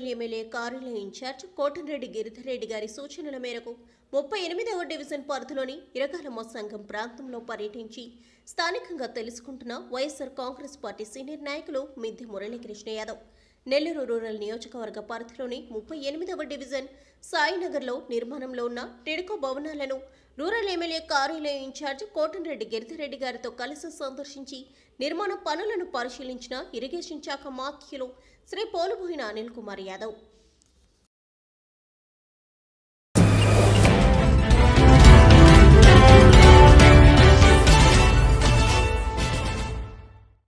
MLA కార్యాలయ incharge Kotamreddy Giridhar Reddy గారి సూచనల మేరకు ముప్పై ఎనిమిదవ డివిజన్ పరిధిలోని ఇరగాలమ్మ సంఘం ప్రాంతంలో పర్యటించి స్థానికంగా తెలుసుకుంటున్న వైఎస్ఆర్ కాంగ్రెస్ పార్టీ సీనియర్ నాయకులు మిద్దె మురళీకృష్ణ యాదవ్ నెల్లూరు రూరల్ నియోజకవర్గ పరిధిలోని ముప్పై ఎనిమిదవ డివిజన్ సాయినగర్లో నిర్మాణంలో ఉన్న టిడ్కో భవనాలను రూరల్ ఎమ్మెల్యే కార్యాలయ ఇన్ఛార్జ్ కోటంరెడ్డి గిరిధిరెడ్డి గారితో కలిసి సందర్శించి నిర్మాణ పనులను పరిశీలించిన ఇరిగేషన్ శాఖ మాత్యులు శ్రీ పోలుబోయిన అనిల్ కుమార్ యాదవ్